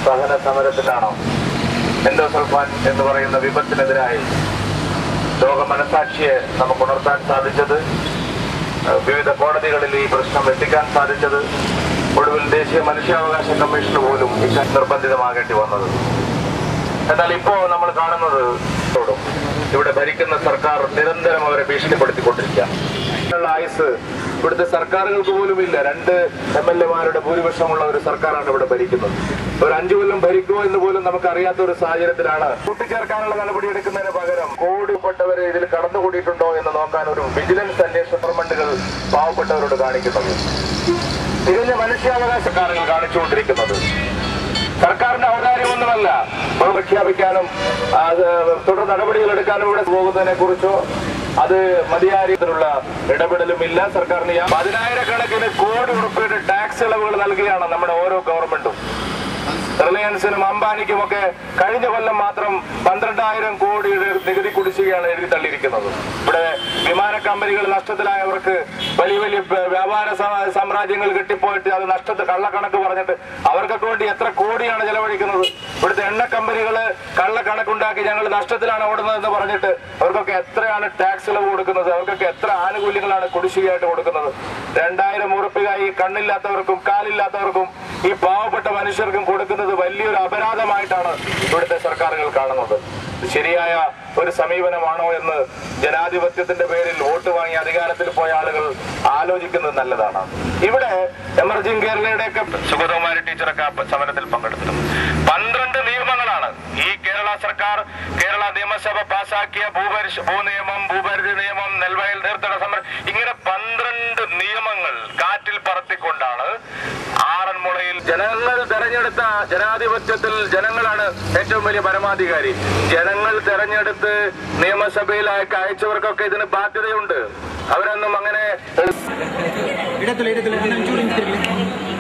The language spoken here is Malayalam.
സഹന സമരത്തിലാണോ എൻഡോസൾഫാൻ എന്ന് പറയുന്ന വിപത്തിനെതിരായി ലോക മനസാക്ഷിയെ നമുക്ക് ഉണർത്താൻ സാധിച്ചത് ഏഹ് വിവിധ കോടതികളിൽ ഈ പ്രശ്നം എത്തിക്കാൻ സാധിച്ചത് ഒടുവിൽ ദേശീയ മനുഷ്യാവകാശ കമ്മീഷന് പോലും ഇക്കാൻ നിർബന്ധിതമാകേണ്ടി വന്നത് എന്നാൽ ഇപ്പോ നമ്മൾ കാണുന്നത് ോടും ഇവിടെ ഭരിക്കുന്ന സർക്കാർ നിരന്തരം അവരെ ഭീഷണിപ്പെടുത്തിക്കൊണ്ടിരിക്കുക ഉള്ള ആയുസ് ഇവിടുത്തെ സർക്കാരുകൾക്ക് പോലും ഇല്ല രണ്ട് എം എൽ എമാരുടെ ഭൂരിപക്ഷമുള്ള ഒരു സർക്കാരാണ് ഇവിടെ ഭരിക്കുന്നത് ഒരു അഞ്ചു കൊല്ലം ഭരിക്കുമോ എന്ന് പോലും നമുക്ക് അറിയാത്ത ഒരു സാഹചര്യത്തിലാണ് കൂട്ടിച്ചേർക്കാനുള്ള നടപടി എടുക്കുന്നതിന് പകരം കോടിപ്പെട്ടവരെ ഇതിൽ കടന്നുകൂടിയിട്ടുണ്ടോ എന്ന് നോക്കാൻ ഒരു വിജിലൻസ് അന്വേഷണ ഗവൺമെന്റുകൾ പാവപ്പെട്ടവരോട് കാണിക്കുന്നത് തികഞ്ഞ മനുഷ്യാവകാശ സർക്കാരുകൾ കാണിച്ചുകൊണ്ടിരിക്കുന്നത് സർക്കാരിന്റെ ഔദാര്യമൊന്നുമല്ല അത് പ്രഖ്യാപിക്കാനും അത് തുടർ നടപടികൾ എടുക്കാനും ഇവിടെ പോകുന്നതിനെ കുറിച്ചോ അത് മതിയായ രീതിയിലുള്ള ഇടപെടലുമില്ല സർക്കാരിന് യാ- പതിനായിരക്കണക്കിന് കോടി ഉറുപ്പിയുടെ ടാക്സ് ഇളവുകൾ നൽകുകയാണ് നമ്മുടെ ഓരോ ഗവൺമെന്റും റിലയൻസിനും അംബാനിക്കും ഒക്കെ കഴിഞ്ഞ കൊല്ലം മാത്രം പന്ത്രണ്ടായിരം കോടിയുടെ നികുതി കുടിശ്ശികയാണ് എഴുതി തള്ളിയിരിക്കുന്നത് ഇവിടെ വിമാന കമ്പനികൾ നഷ്ടത്തിലായവർക്ക് വലിയ വലിയ വ്യ- വ്യാപാര സ- സാമ്രാജ്യങ്ങൾ കെട്ടിപ്പോയിട്ട് അത് നഷ്ടത്തിൽ കള്ളക്കണക്ക് പറഞ്ഞിട്ട് അവർക്കൊക്കെ വേണ്ടി എത്ര കോടിയാണ് ചെലവഴിക്കുന്നത് ഇവിടുത്തെ എണ്ണ കമ്പനികൾ കള്ളക്കണക്കുണ്ടാക്കി ഞങ്ങൾ നഷ്ടത്തിലാണ് ഓടുന്നതെന്ന് പറഞ്ഞിട്ട് അവർക്കൊക്കെ എത്രയാണ് ടാക്സ് ഇളവ് കൊടുക്കുന്നത് അവർക്കൊക്കെ എത്ര ആനുകൂല്യങ്ങളാണ് കുടിശ്ശികയായിട്ട് കൊടുക്കുന്നത് രണ്ടായിരം ഉറപ്പിക ഈ കണ്ണില്ലാത്തവർക്കും കാലില്ലാത്തവർക്കും ഈ പാവപ്പെട്ട മനുഷ്യർക്കും കൊടുക്കുന്നത് വലിയൊരു അപരാധമായിട്ടാണ് ഇവിടുത്തെ സർക്കാരുകൾ കാണുന്നത് ഇത് ശരിയായ ഒരു സമീപനമാണോ എന്ന് ജനാധിപത്യത്തിന്റെ പേരിൽ വോട്ട് വാങ്ങി അധികാരത്തിൽ പോയ ആളുകൾ ആലോചിക്കുന്നത് നല്ലതാണ് ഇവിടെ എമർജിംഗ് കേരളയുടെയൊക്കെ സുഗതകുമാരി ടീച്ചറൊക്കെ ആ സമരത്തിൽ പങ്കെടുത്തിരുന്നു പന്ത്രണ്ട് നിയമങ്ങളാണ് ഈ കേരള സർക്കാർ കേരള നിയമസഭ പാസാക്കിയ ഭൂപരിഷ് ഭൂനിയമം ഭൂപരിധി നിയമം നെൽവയൽ നീർത്തട സമരം ഇങ്ങനെ പന്ത്രണ്ട് നിയമങ്ങൾ കാറ്റിൽ പറത്തിക്കൊണ്ടാണ് ആറന്മുളയിൽ ജനങ്ങൾ തെരഞ്ഞെടുത്ത ജനാധിപത്യത്തിൽ ജനങ്ങളാണ് ഏറ്റവും വലിയ പരമാധികാരി ജനങ്ങൾ തെരഞ്ഞെടുത്ത് നിയമസഭയിലേക്ക് അയച്ചവർക്കൊക്കെ ഇതിന് ബാധ്യതയുണ്ട് അവരൊന്നും അങ്ങനെ இடத்துல இடத்துல இன்னும் சூடு நிறுத்திருக்கு